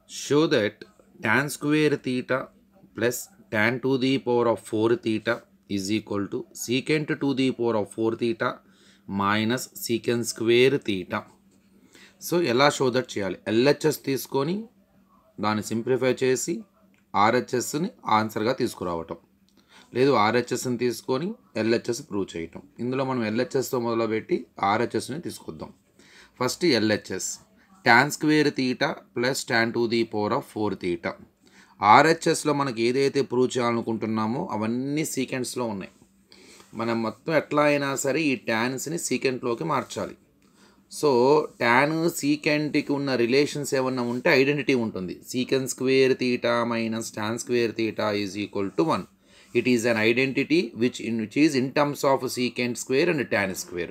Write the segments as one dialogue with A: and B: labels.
A: show that tan square theta plus tan to the power of 4 theta is equal to secant to the power of 4 theta minus secant square theta so ఎలా show that చేయాలి LHS తీసుకొని దాన్ని simplify చేసి ఆర్హెచ్ఎస్ని ఆన్సర్గా తీసుకురావటం లేదు ఆర్హెచ్ఎస్ని తీసుకొని LHS prove చేయటం ఇందులో మనం ఎల్హెచ్ఎస్తో మొదలుపెట్టి ఆర్హెచ్ఎస్ని తీసుకొద్దాం first LHS tan square theta plus tan to the power of four theta ఆర్హెచ్ఎస్లో మనకి ఏదైతే ప్రూవ్ చేయాలనుకుంటున్నామో అవన్నీ సీకెండ్స్లో ఉన్నాయి మనం మొత్తం ఎట్లా అయినా సరే ఈ ట్యాన్స్ని సీకెంట్లోకి మార్చాలి సో ట్యాన్ సీకెంట్కి ఉన్న రిలేషన్స్ ఏమన్నా ఉంటే ఐడెంటిటీ ఉంటుంది secant square theta minus tan square theta is equal to one it is an identity which in which is in terms of secant square and tan square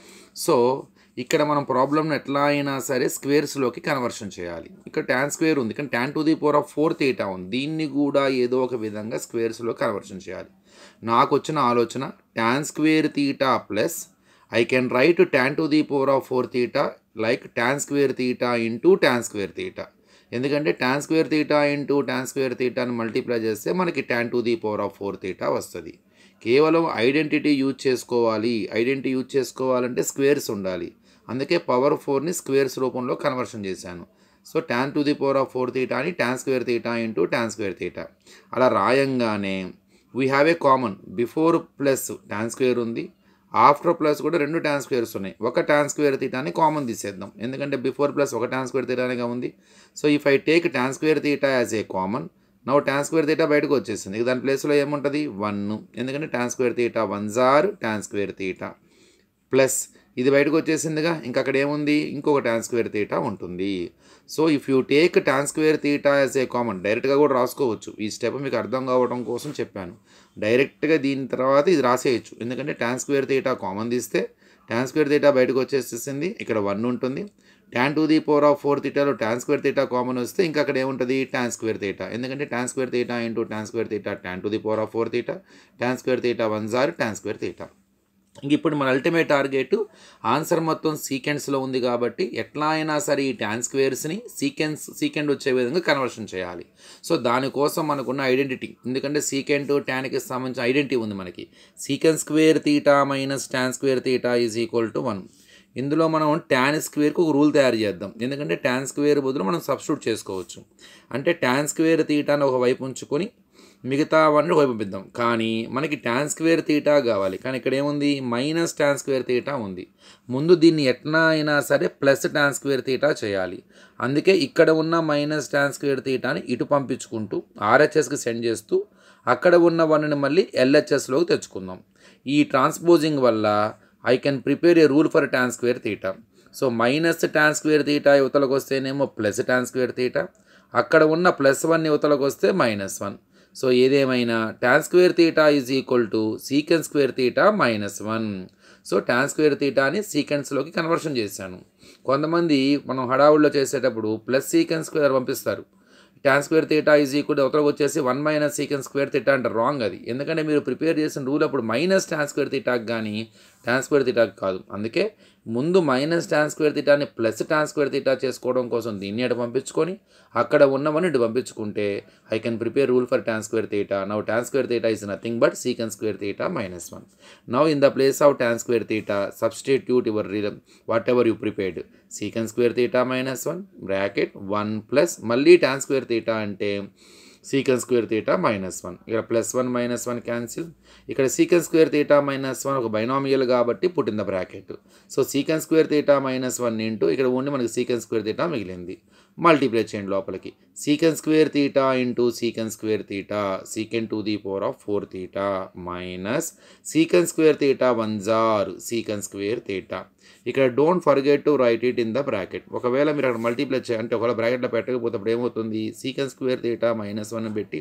A: so ఇక్కడ మనం ప్రాబ్లమ్ను ఎట్లా అయినా సరే స్క్వేర్స్లోకి conversion చేయాలి ఇక్కడ ట్యాన్ స్క్వేర్ ఉంది కానీ tan to the power of four theta ఉంది దీన్ని కూడా ఏదో ఒక విధంగా స్క్వేర్స్లో కన్వర్షన్ చేయాలి నాకు వచ్చిన ఆలోచన tan square theta plus I can write tan to the power of four theta like tan square theta into tan square theta ఎందుకంటే tan square theta into tan square తీటాని మల్టిప్లై చేస్తే మనకి tan to the power of four theta వస్తుంది కేవలం identity use చేసుకోవాలి identity use చేసుకోవాలంటే squares ఉండాలి అందుకే పవర్ ఫోర్ని స్క్వేర్స్ రూపంలో కన్వర్షన్ చేశాను so tan to the power of four theta అని tan square theta into tan square theta అలా రాయంగానే we have a common before plus tan square ఉంది ఆఫ్టర్ ప్లస్ కూడా రెండు ట్యాన్ స్క్వేర్స్ ఉన్నాయి ఒక ట్యాన్ స్క్వేర్ తీటాని కామన్ తీసేద్దాం ఎందుకంటే బిఫోర్ ప్లస్ ఒక ట్యాన్ స్క్వేర్ తీటానిగా ఉంది so if I take tan square theta as a common now tan square theta బయటకు వచ్చేసింది ఇక దాని ప్లేస్లో ఏముంటుంది వన్ ఎందుకంటే ట్యాన్ స్క్వేర్ తీటా వన్ జార్ ట్యాన్ స్క్వేర్ తీటా ప్లస్ ఇది బయటకు వచ్చేసిందిగా ఇంకా అక్కడ ఏముంది ఇంకొక ట్యాన్ స్క్వేర్ తీటా ఉంటుంది so if you take tan square theta as a common డైరెక్ట్గా కూడా రాసుకోవచ్చు ఈ స్టెప్ మీకు అర్థం కావడం కోసం చెప్పాను డైరెక్ట్గా దీని తర్వాత ఇది రాసేయచ్చు ఎందుకంటే ట్యాన్ స్క్వేర్ తీటా కామన్ తీస్తే ట్యాన్ స్క్వేర్ తీటా బయటకు వచ్చేసేసింది ఇక్కడ వన్ ఉంటుంది tan to the power of four తీటాలో ట్యాన్ స్క్వేర్ తీటా కామన్ వస్తే ఇంకా అక్కడ ఏముంటుంది ట్యాన్ స్క్వేర్ తీటా ఎందుకంటే tan square theta into tan square theta tan to the power of four theta tan square theta one జార్ tan square theta ఇంక ఇప్పుడు మన అల్టిమేట్ టార్గెట్ ఆన్సర్ మొత్తం సీకెండ్స్లో ఉంది కాబట్టి ఎట్లా అయినా సరే ఈ ట్యాన్ స్క్వేర్స్ని సీకెన్స్ సీకెండ్ వచ్చే విధంగా కన్వర్షన్ చేయాలి సో దానికోసం మనకున్న ఐడెంటిటీ ఎందుకంటే సీకెంట్ ట్యాన్కి సంబంధించిన ఐడెంటిటీ ఉంది మనకి secant square theta minus tan square theta is equal to one ఇందులో మనం ట్యాన్ స్క్వేర్కి ఒక రూల్ తయారు చేద్దాం ఎందుకంటే ట్యాన్ స్క్వేర్ బదులు మనం సబ్స్టిట్యూట్ చేసుకోవచ్చు అంటే ట్యాన్ స్క్వేర్ తీటాను ఒక వైపు ఉంచుకొని మిగతా అవన్నీ వైపు పంపిద్దాం కానీ మనకి ట్యాన్ స్క్వేర్ తీటా కావాలి కానీ ఇక్కడ ఏముంది మైనస్ ట్యాన్ స్క్వేర్ తీటా ఉంది ముందు దీన్ని ఎట్లా అయినా సరే ప్లస్ ట్యాన్ స్క్వేర్ తీటా చేయాలి అందుకే ఇక్కడ ఉన్న మైనస్ ట్యాన్ స్క్వేర్ తీటాని ఇటు పంపించుకుంటూ ఆర్హెచ్ఎస్కి సెండ్ చేస్తూ అక్కడ ఉన్న వన్ని మళ్ళీ ఎల్హెచ్ఎస్లోకి తెచ్చుకుందాం ఈ ట్రాన్స్పోజింగ్ వల్ల I can prepare a rule for tan square theta so minus tan square theta యువతలకు వస్తేనేమో ప్లస్ ట్యాన్ స్క్వేర్ తీటా అక్కడ ఉన్న ప్లస్ వన్ యువతలకు వస్తే మైనస్ వన్ సో ఏదేమైనా tan square theta is equal to secant square theta minus one so tan square తీటాని సీకెన్స్లోకి conversion చేశాను కొంతమంది మనం హడావుల్లో చేసేటప్పుడు ప్లస్ సీకెన్ స్క్వేర్ పంపిస్తారు tan square theta is equal అవతలకు వచ్చేసి one minus secant square theta అంటే రాంగ్ అది ఎందుకంటే మీరు ప్రిపేర్ చేసిన రూల్ అప్పుడు మైనస్ ట్యాన్ స్క్వేర్ తీటాకి కానీ ట్యాన్ స్క్వేర్ తీటాకి కాదు అందుకే ముందు మైనస్ ట్యాన్ స్క్వేర్ తీటాని ప్లస్ ట్యాన్ స్క్వేర్ తీటా చేసుకోవడం కోసం దీన్ని అటు పంపించుకొని అక్కడ ఉన్నవన్నీ ఇటు పంపించుకుంటే I can prepare rule for tan square theta now tan square theta is nothing but secant square theta minus one now in the place of tan square theta substitute your whatever you prepared secant square theta minus one bracket one plus మళ్ళీ tan square theta అంటే secant square theta minus one ఇక్కడ plus one minus one cancel ఇక్కడ secant square theta minus one ఒక binomial కాబట్టి put in the bracket so secant square theta minus one into ఇక్కడ ఉండి మనకి secant square theta మిగిలింది multiply చేయండి లోపలికి secant square theta into secant square theta secant to the power of four theta minus secant square theta one జార్ secant square theta ఇక్కడ don't forget to write it in the bracket ఒకవేళ మీరు అక్కడ multiply చేయ అంటే ఒకవేళ బ్రాకెట్లో పెట్టకపోతే అప్పుడు ఏమవుతుంది secant square theta minus one పెట్టి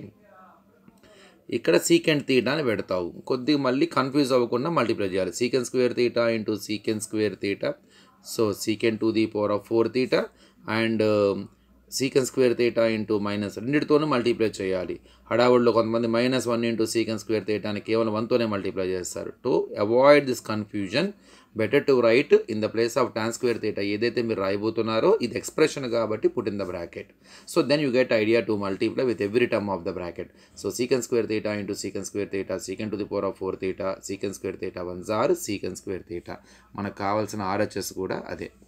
A: ఇక్కడ సీకెంట్ తీటా అని పెడతావు కొద్దిగా మళ్ళీ కన్ఫ్యూజ్ అవ్వకుండా మల్టిప్లై చేయాలి secant square theta into secant square theta so secant to the power of four theta and secant square theta into minus రెండింటితోనే మల్టిప్లై చేయాలి హడావుడిలో కొంతమంది minus one into secant square తీటాని కేవలం వన్తోనే మల్టిప్లై చేస్తారు to avoid this confusion better to write in the place of tan square theta ఏదైతే మీరు రాయబోతున్నారో ఇది ఎక్స్ప్రెషన్ కాబట్టి put in the bracket so then you get idea to multiply with every term of the bracket so secant square theta into secant square theta secant to the power of four theta secant square theta one జార్ secant square theta మనకు కావాల్సిన RHS కూడా అదే